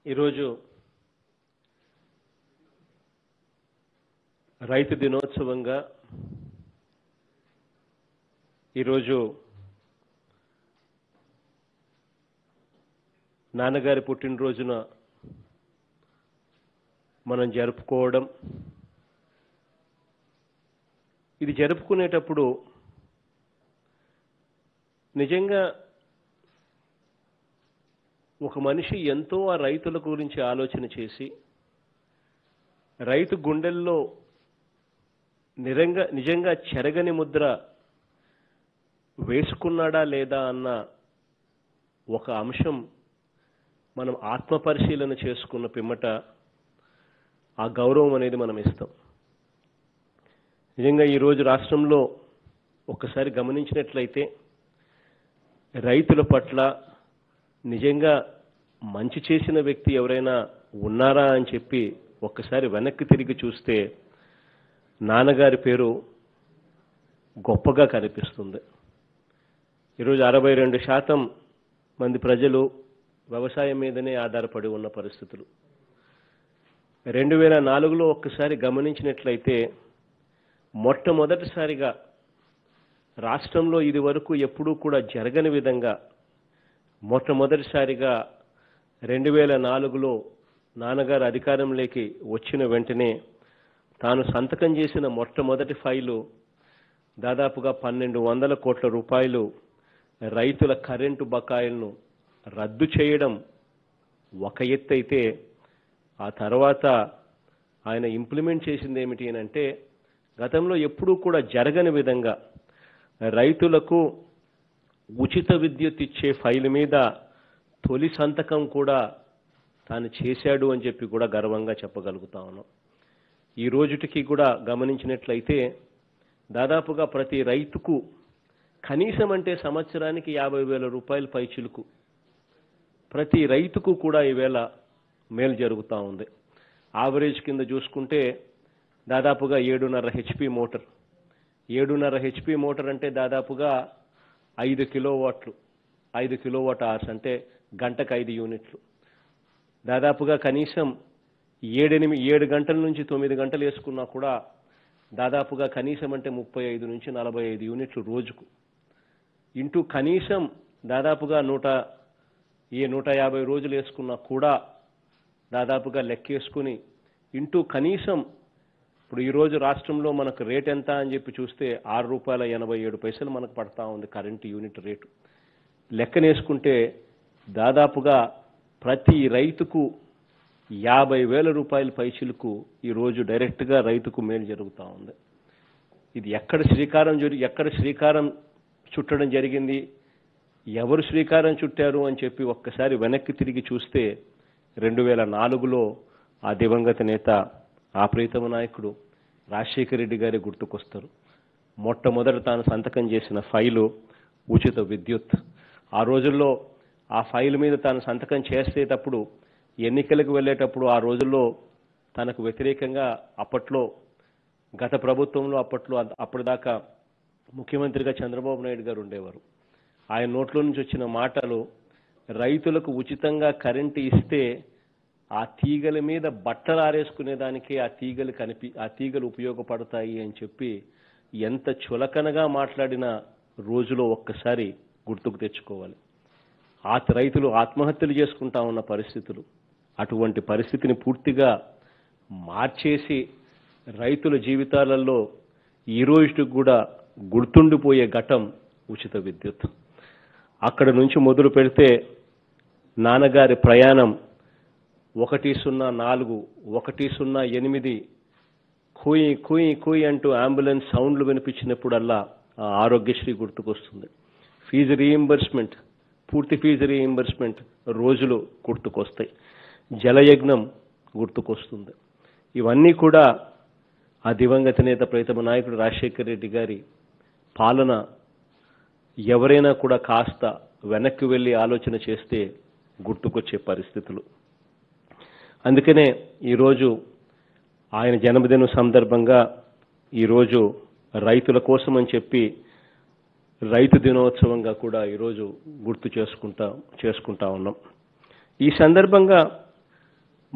ఈరోజు రైతు దినోత్సవంగా ఈరోజు నాన్నగారి పుట్టినరోజున మనం జరుపుకోవడం ఇది జరుపుకునేటప్పుడు నిజంగా ఒక మనిషి ఎంతో ఆ రైతుల గురించి ఆలోచన చేసి రైతు గుండెల్లో నిజంగా నిజంగా చెరగని ముద్ర వేసుకున్నాడా లేదా అన్న ఒక అంశం మనం ఆత్మ పరిశీలన చేసుకున్న పిమ్మట ఆ గౌరవం అనేది మనం ఇస్తాం నిజంగా ఈరోజు రాష్ట్రంలో ఒక్కసారి గమనించినట్లయితే రైతుల పట్ల నిజంగా మంచి చేసిన వ్యక్తి ఎవరైనా ఉన్నారా అని చెప్పి ఒక్కసారి వెనక్కి తిరిగి చూస్తే నాన్నగారి పేరు గొప్పగా కనిపిస్తుంది ఈరోజు అరవై రెండు శాతం మంది ప్రజలు వ్యవసాయం మీదనే ఆధారపడి ఉన్న పరిస్థితులు రెండు వేల నాలుగులో ఒక్కసారి గమనించినట్లయితే మొట్టమొదటిసారిగా రాష్ట్రంలో ఇది వరకు ఎప్పుడూ కూడా జరగని విధంగా మొట్టమొదటిసారిగా రెండు వేల నాలుగులో నాన్నగారు అధికారంలోకి వచ్చిన వెంటనే తాను సంతకం చేసిన మొట్టమొదటి ఫైలు దాదాపుగా పన్నెండు వందల కోట్ల రూపాయలు రైతుల కరెంటు బకాయిలను రద్దు చేయడం ఒక ఎత్తు అయితే ఆ తర్వాత ఆయన ఇంప్లిమెంట్ చేసింది ఏమిటి అని అంటే గతంలో ఎప్పుడూ కూడా జరగని విధంగా రైతులకు ఉచిత విద్యుత్ ఇచ్చే ఫైలు మీద తొలి సంతకం కూడా తాను చేశాడు అని చెప్పి కూడా గర్వంగా చెప్పగలుగుతా ఉన్నాం ఈ రోజుటికి కూడా గమనించినట్లయితే దాదాపుగా ప్రతి రైతుకు కనీసం అంటే సంవత్సరానికి యాభై వేల రూపాయల పైచిలుకు ప్రతి రైతుకు కూడా ఈవేళ మేలు జరుగుతూ ఉంది ఆవరేజ్ కింద చూసుకుంటే దాదాపుగా ఏడున్నర హెచ్పి మోటార్ ఏడున్నర హెచ్పి మోటార్ అంటే దాదాపుగా ఐదు కిలో వాట్లు ఐదు కిలో వాట్ అవర్స్ అంటే గంటకు ఐదు యూనిట్లు దాదాపుగా కనీసం ఏడెనిమిది ఏడు గంటల నుంచి తొమ్మిది గంటలు వేసుకున్నా కూడా దాదాపుగా కనీసం అంటే ముప్పై ఐదు నుంచి నలభై ఐదు యూనిట్లు రోజుకు ఇంటూ కనీసం దాదాపుగా నూట ఏ నూట యాభై రోజులు వేసుకున్నా కూడా దాదాపుగా లెక్కేసుకుని ఇంటూ కనీసం ఇప్పుడు ఈరోజు రాష్ట్రంలో మనకు రేట్ ఎంత అని చెప్పి చూస్తే ఆరు రూపాయల ఎనభై ఏడు పైసలు మనకు పడతా ఉంది కరెంటు యూనిట్ రేటు లెక్కనేసుకుంటే దాదాపుగా ప్రతి రైతుకు యాభై వేల రూపాయల పైచిలకు ఈరోజు డైరెక్ట్గా రైతుకు మేలు జరుగుతూ ఉంది ఇది ఎక్కడ శ్రీకారం జరి ఎక్కడ శ్రీకారం చుట్టడం జరిగింది ఎవరు శ్రీకారం చుట్టారు అని చెప్పి ఒక్కసారి వెనక్కి తిరిగి చూస్తే రెండు వేల నాలుగులో ఆ దివంగత నేత ఆ ప్రీతమ నాయకుడు రాజశేఖర రెడ్డి గారి గుర్తుకొస్తారు మొట్టమొదట తాను సంతకం చేసిన ఫైలు ఉచిత విద్యుత్ ఆ రోజుల్లో ఆ ఫైల్ మీద తాను సంతకం చేసేటప్పుడు ఎన్నికలకు వెళ్ళేటప్పుడు ఆ రోజుల్లో తనకు వ్యతిరేకంగా అప్పట్లో గత ప్రభుత్వంలో అప్పట్లో అప్పటిదాకా ముఖ్యమంత్రిగా చంద్రబాబు నాయుడు గారు ఉండేవారు ఆయన నోట్లో నుంచి వచ్చిన మాటలు రైతులకు ఉచితంగా కరెంటు ఇస్తే ఆ తీగల మీద బట్టలు ఆరేసుకునేదానికి ఆ తీగలు కనిపి ఆ తీగలు ఉపయోగపడతాయి అని చెప్పి ఎంత చులకనగా మాట్లాడిన రోజులో ఒక్కసారి గుర్తుకు తెచ్చుకోవాలి ఆ రైతులు ఆత్మహత్యలు చేసుకుంటా ఉన్న పరిస్థితులు అటువంటి పరిస్థితిని పూర్తిగా మార్చేసి రైతుల జీవితాలలో ఈ రోజుకి కూడా గుర్తుండిపోయే ఘటం ఉచిత విద్యుత్ అక్కడ నుంచి మొదలు పెడితే నాన్నగారి ప్రయాణం ఒకటి సున్నా నాలుగు ఒకటి సున్నా ఎనిమిది కూయి కూయి కూయి అంటూ అంబులెన్స్ సౌండ్లు వినిపించినప్పుడల్లా ఆ ఆరోగ్యశ్రీ గుర్తుకొస్తుంది ఫీజు రీయింబర్స్మెంట్ పూర్తి ఫీజు రీయింబర్స్మెంట్ రోజులు గుర్తుకొస్తాయి జలయజ్ఞం గుర్తుకొస్తుంది ఇవన్నీ కూడా ఆ దివంగత నేత ప్రైతమ నాయకుడు రాజశేఖర రెడ్డి గారి పాలన ఎవరైనా కూడా కాస్త వెనక్కి వెళ్ళి ఆలోచన చేస్తే గుర్తుకొచ్చే పరిస్థితులు అందుకనే ఈరోజు ఆయన జన్మదినం సందర్భంగా ఈరోజు రైతుల కోసం అని చెప్పి రైతు దినోత్సవంగా కూడా ఈరోజు గుర్తు చేసుకుంటా చేసుకుంటా ఉన్నాం ఈ సందర్భంగా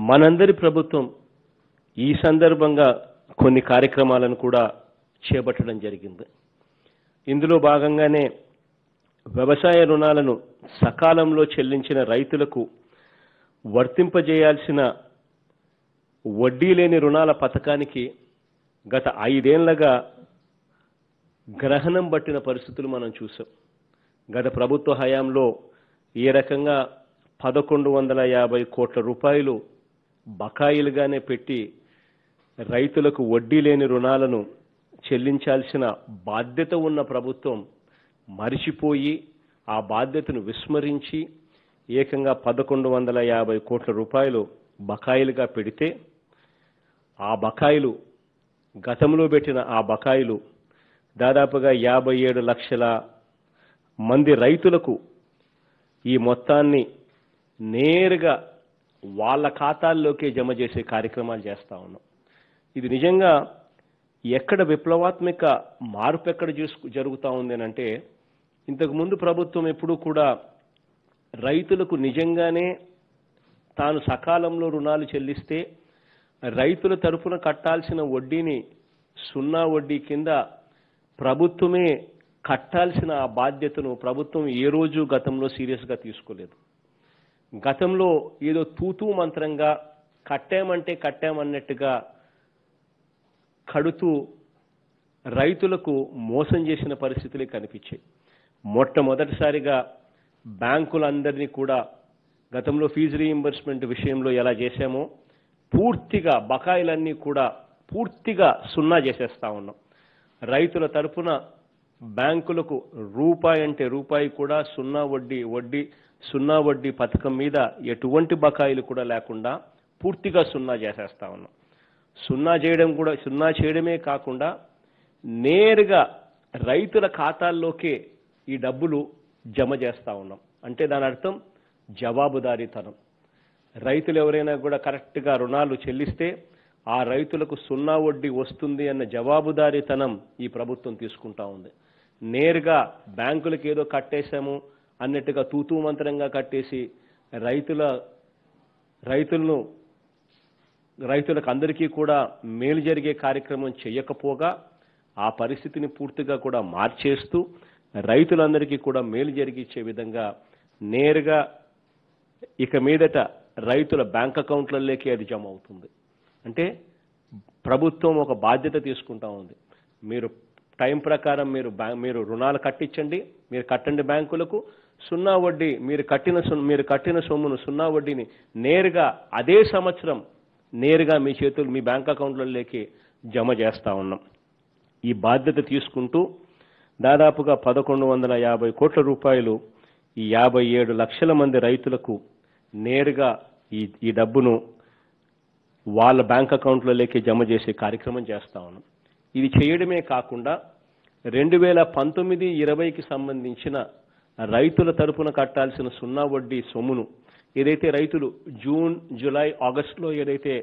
మనందరి ప్రభుత్వం ఈ సందర్భంగా కొన్ని కార్యక్రమాలను కూడా చేపట్టడం జరిగింది ఇందులో భాగంగానే వ్యవసాయ రుణాలను సకాలంలో చెల్లించిన రైతులకు వర్తింపజేయాల్సిన వడ్డీ లేని రుణాల పథకానికి గత ఐదేళ్లగా గ్రహణం పట్టిన పరిస్థితులు మనం చూసాం గత ప్రభుత్వ హయాంలో ఈ రకంగా పదకొండు వందల యాభై కోట్ల రూపాయలు బకాయిలుగానే పెట్టి రైతులకు వడ్డీ లేని రుణాలను చెల్లించాల్సిన బాధ్యత ఉన్న ప్రభుత్వం మరిచిపోయి ఆ బాధ్యతను విస్మరించి ఏకంగా పదకొండు వందల యాభై కోట్ల రూపాయలు బకాయిలుగా పెడితే ఆ బకాయిలు గతంలో పెట్టిన ఆ బకాయిలు దాదాపుగా యాభై ఏడు లక్షల మంది రైతులకు ఈ మొత్తాన్ని నేరుగా వాళ్ళ ఖాతాల్లోకే జమ చేసే కార్యక్రమాలు చేస్తా ఉన్నాం ఇది నిజంగా ఎక్కడ విప్లవాత్మక మార్పు ఎక్కడ చూసు జరుగుతూ ఉంది అని అంటే ఇంతకుముందు ప్రభుత్వం ఎప్పుడూ కూడా రైతులకు నిజంగానే తాను సకాలంలో రుణాలు చెల్లిస్తే రైతుల తరఫున కట్టాల్సిన వడ్డీని సున్నా వడ్డీ కింద ప్రభుత్వమే కట్టాల్సిన ఆ బాధ్యతను ప్రభుత్వం ఏ రోజు గతంలో సీరియస్గా తీసుకోలేదు గతంలో ఏదో తూతూ మంత్రంగా కట్టామంటే కట్టామన్నట్టుగా కడుతూ రైతులకు మోసం చేసిన పరిస్థితులే కనిపించాయి మొట్టమొదటిసారిగా బ్యాంకులందరినీ కూడా గతంలో ఫీజు రీయింబర్స్మెంట్ విషయంలో ఎలా చేశామో పూర్తిగా బకాయిలన్నీ కూడా పూర్తిగా సున్నా చేసేస్తా ఉన్నాం రైతుల తరపున బ్యాంకులకు రూపాయి అంటే రూపాయి కూడా సున్నా వడ్డీ వడ్డీ సున్నా వడ్డీ పథకం మీద ఎటువంటి బకాయిలు కూడా లేకుండా పూర్తిగా సున్నా చేసేస్తా ఉన్నాం సున్నా చేయడం కూడా సున్నా చేయడమే కాకుండా నేరుగా రైతుల ఖాతాల్లోకే ఈ డబ్బులు జమ చేస్తా ఉన్నాం అంటే దాని అర్థం జవాబుదారీతనం రైతులు ఎవరైనా కూడా కరెక్ట్గా రుణాలు చెల్లిస్తే ఆ రైతులకు సున్నా వడ్డీ వస్తుంది అన్న జవాబుదారీతనం ఈ ప్రభుత్వం తీసుకుంటా ఉంది నేరుగా బ్యాంకులకు ఏదో కట్టేశాము అన్నట్టుగా తూతూ మంత్రంగా కట్టేసి రైతుల రైతులను రైతులకు అందరికీ కూడా మేలు జరిగే కార్యక్రమం చేయకపోగా ఆ పరిస్థితిని పూర్తిగా కూడా మార్చేస్తూ రైతులందరికీ కూడా మేలు జరిగించే విధంగా నేరుగా ఇక మీదట రైతుల బ్యాంక్ అకౌంట్లలోకి అది జమ అవుతుంది అంటే ప్రభుత్వం ఒక బాధ్యత తీసుకుంటా ఉంది మీరు టైం ప్రకారం మీరు బ్యా మీరు రుణాలు కట్టించండి మీరు కట్టండి బ్యాంకులకు సున్నా వడ్డీ మీరు కట్టిన సు- మీరు కట్టిన సొమ్మును సున్నా వడ్డీని నేరుగా అదే సంవత్సరం నేరుగా మీ చేతులు మీ బ్యాంక్ అకౌంట్లలోకి జమ చేస్తా ఉన్నాం ఈ బాధ్యత తీసుకుంటూ దాదాపుగా పదకొండు వందల యాభై కోట్ల రూపాయలు ఈ యాభై ఏడు లక్షల మంది రైతులకు నేరుగా ఈ ఈ డబ్బును వాళ్ళ బ్యాంక్ అకౌంట్లలోకి జమ చేసే కార్యక్రమం చేస్తా ఉన్నాం ఇది చేయడమే కాకుండా రెండు వేల పంతొమ్మిది ఇరవైకి సంబంధించిన రైతుల తరపున కట్టాల్సిన సున్నా వడ్డీ సొమ్మును ఏదైతే రైతులు జూన్ జూలై ఆగస్టులో ఏదైతే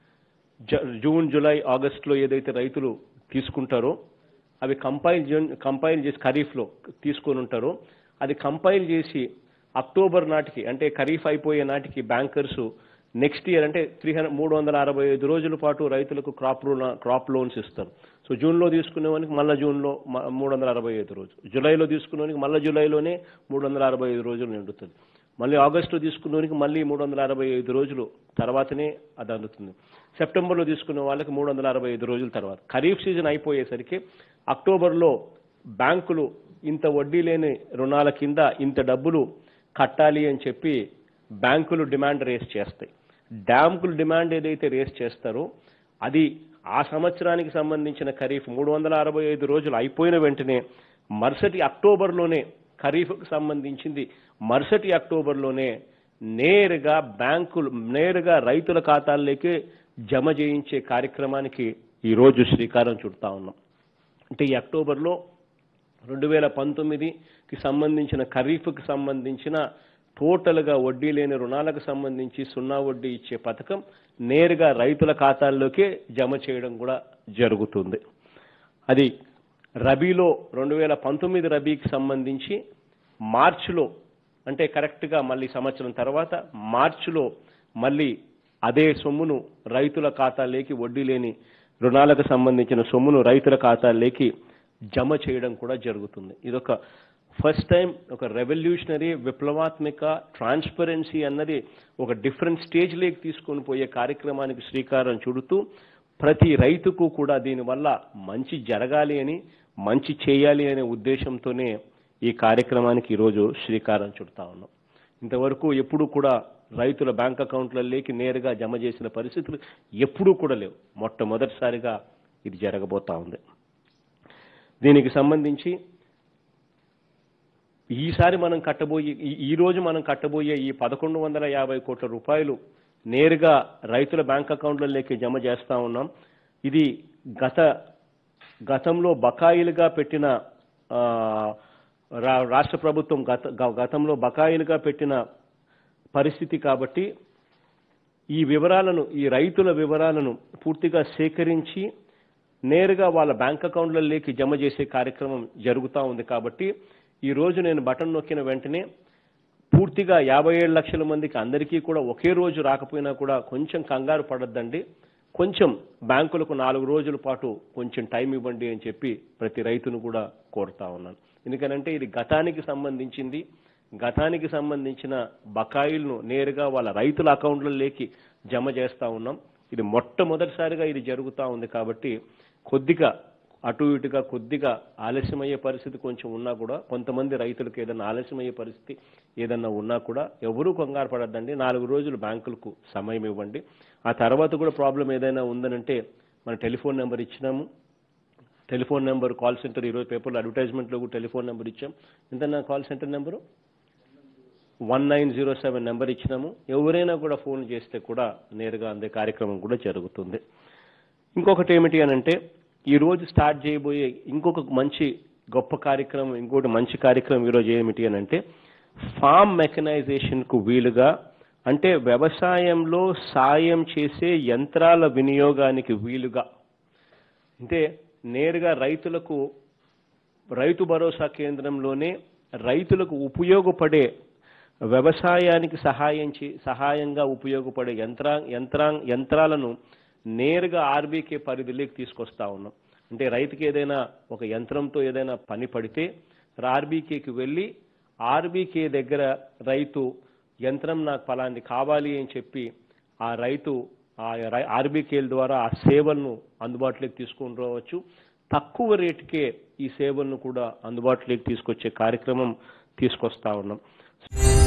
జ- జూన్ జూలై ఆగస్టులో ఏదైతే రైతులు తీసుకుంటారో అవి కంపైల్ జన్- కంపైల్ చేసి ఖరీఫ్లో తీసుకొని ఉంటారో అది కంపైల్ చేసి అక్టోబర్ నాటికి అంటే ఖరీఫ్ అయిపోయే నాటికి బ్యాంకర్స్ నెక్స్ట్ ఇయర్ అంటే త్రీ హండ్రెడ్ మూడు వందల అరవై ఐదు రోజుల పాటు రైతులకు క్రాప్ లోన్ క్రాప్ లోన్స్ ఇస్తారు సో జూన్లో తీసుకునేవానికి మళ్ళీ జూన్లో మ- మూడు వందల అరవై ఐదు రోజులు జూలైలో తీసుకునేవానికి మళ్ళీ జూలైలోనే మూడు వందల అరవై ఐదు రోజులు నిండుతుంది మళ్ళీ ఆగస్టులో తీసుకునేవానికి మళ్ళీ మూడు వందల అరవై ఐదు రోజులు తర్వాతనే అది అందుతుంది సెప్టెంబర్లో తీసుకునే వాళ్ళకి మూడు వందల అరవై ఐదు రోజుల తర్వాత ఖరీఫ్ సీజన్ అయిపోయేసరికి అక్టోబర్లో బ్యాంకులు ఇంత వడ్డీ లేని రుణాల కింద ఇంత డబ్బులు కట్టాలి అని చెప్పి బ్యాంకులు డిమాండ్ రేస్ చేస్తాయి బ్యాంకులు డిమాండ్ ఏదైతే రేస్ చేస్తారో అది ఆ సంవత్సరానికి సంబంధించిన ఖరీఫ్ మూడు వందల అరవై ఐదు రోజులు అయిపోయిన వెంటనే మరుసటి అక్టోబర్లోనే ఖరీఫ్కు సంబంధించింది మరుసటి అక్టోబర్లోనే నేరుగా బ్యాంకులు నేరుగా రైతుల ఖాతాల్లోకి జమ చేయించే కార్యక్రమానికి ఈరోజు శ్రీకారం చుడతా ఉన్నాం అంటే ఈ అక్టోబర్లో రెండు వేల పంతొమ్మిదికి సంబంధించిన ఖరీఫ్కి సంబంధించిన టోటల్గా వడ్డీ లేని రుణాలకు సంబంధించి సున్నా వడ్డీ ఇచ్చే పథకం నేరుగా రైతుల ఖాతాల్లోకే జమ చేయడం కూడా జరుగుతుంది అది రబీలో రెండు వేల పంతొమ్మిది రబీకి సంబంధించి మార్చిలో అంటే కరెక్ట్గా మళ్ళీ సంవత్సరం తర్వాత మార్చిలో మళ్ళీ అదే సొమ్మును రైతుల ఖాతాలోకి వడ్డీ లేని రుణాలకు సంబంధించిన సొమ్మును రైతుల ఖాతాల్లోకి జమ చేయడం కూడా జరుగుతుంది ఇదొక ఫస్ట్ టైం ఒక రెవల్యూషనరీ విప్లవాత్మక ట్రాన్స్పరెన్సీ అన్నది ఒక డిఫరెంట్ స్టేజ్లోకి తీసుకొని పోయే కార్యక్రమానికి శ్రీకారం చుడుతూ ప్రతి రైతుకు కూడా దీనివల్ల మంచి జరగాలి అని మంచి చేయాలి అనే ఉద్దేశంతోనే ఈ కార్యక్రమానికి ఈరోజు శ్రీకారం చుడతా ఉన్నాం ఇంతవరకు ఎప్పుడూ కూడా రైతుల బ్యాంక్ అకౌంట్లలోకి నేరుగా జమ చేసిన పరిస్థితులు ఎప్పుడూ కూడా లేవు మొట్టమొదటిసారిగా ఇది జరగబోతా ఉంది దీనికి సంబంధించి ఈసారి మనం కట్టబోయే ఈ- ఈ రోజు మనం కట్టబోయే ఈ పదకొండు వందల యాభై కోట్ల రూపాయలు నేరుగా రైతుల బ్యాంక్ అకౌంట్లలోకి జమ చేస్తా ఉన్నాం ఇది గత గతంలో బకాయిలుగా పెట్టిన ఆ, రా- రాష్ట్ర ప్రభుత్వం గత గ- గతంలో బకాయిలుగా పెట్టిన పరిస్థితి కాబట్టి ఈ వివరాలను ఈ రైతుల వివరాలను పూర్తిగా సేకరించి నేరుగా వాళ్ళ బ్యాంక్ అకౌంట్లలోకి జమ చేసే కార్యక్రమం జరుగుతూ ఉంది కాబట్టి ఈ రోజు నేను బటన్ నొక్కిన వెంటనే పూర్తిగా యాభై ఏడు లక్షల మందికి అందరికీ కూడా ఒకే రోజు రాకపోయినా కూడా కొంచెం కంగారు పడద్దండి కొంచెం బ్యాంకులకు నాలుగు రోజుల పాటు కొంచెం టైం ఇవ్వండి అని చెప్పి ప్రతి రైతును కూడా కోరుతా ఉన్నాను ఎందుకనంటే ఇది గతానికి సంబంధించింది గతానికి సంబంధించిన బకాయిలను నేరుగా వాళ్ళ రైతుల అకౌంట్లలోకి జమ చేస్తా ఉన్నాం ఇది మొట్టమొదటిసారిగా ఇది జరుగుతూ ఉంది కాబట్టి కొద్దిగా అటు ఇటుగా కొద్దిగా ఆలస్యమయ్యే పరిస్థితి కొంచెం ఉన్నా కూడా కొంతమంది రైతులకు ఏదైనా ఆలస్యమయ్యే పరిస్థితి ఏదన్నా ఉన్నా కూడా ఎవరూ కంగారు పడద్దండి నాలుగు రోజులు బ్యాంకులకు సమయం ఇవ్వండి ఆ తర్వాత కూడా ప్రాబ్లం ఏదైనా ఉందనంటే మన టెలిఫోన్ నెంబర్ ఇచ్చినాము టెలిఫోన్ నెంబర్ కాల్ సెంటర్ ఈరోజు పేపర్లో అడ్వర్టైజ్మెంట్లో కూడా టెలిఫోన్ నెంబర్ ఇచ్చాం ఎంత call centre number one nine zero seven number ఇచ్చినాము ఎవరైనా కూడా ఫోన్ చేస్తే కూడా నేరుగా అందే కార్యక్రమం కూడా జరుగుతుంది ఇంకొకటి ఏమిటి అని అంటే ఈ రోజు స్టార్ట్ చేయబోయే ఇంకొక మంచి గొప్ప కార్యక్రమం ఇంకోటి మంచి కార్యక్రమం ఈరోజు ఏమిటి అని అంటే ఫామ్ మెకనైజేషన్కు వీలుగా అంటే వ్యవసాయంలో సాయం చేసే యంత్రాల వినియోగానికి వీలుగా అంటే నేరుగా రైతులకు రైతు భరోసా కేంద్రంలోనే రైతులకు ఉపయోగపడే వ్యవసాయానికి సహాయం చే- సహాయంగా ఉపయోగపడే యంత్రా యంత్రా యంత్రాలను నేరుగా ఆర్బీకే పరిధిలోకి తీసుకొస్తా ఉన్నాం అంటే రైతుకి ఏదైనా ఒక యంత్రంతో ఏదైనా పని పడితే ఆర్బీకేకి వెళ్ళి ఆర్బీకే దగ్గర రైతు యంత్రం నాకు ఫలాంటి కావాలి అని చెప్పి ఆ రైతు ఆ ఆర్బీకేల ద్వారా ఆ సేవలను అందుబాటులోకి తీసుకొని రావచ్చు తక్కువ రేటుకే ఈ సేవలను కూడా అందుబాటులోకి తీసుకొచ్చే కార్యక్రమం తీసుకొస్తా ఉన్నాం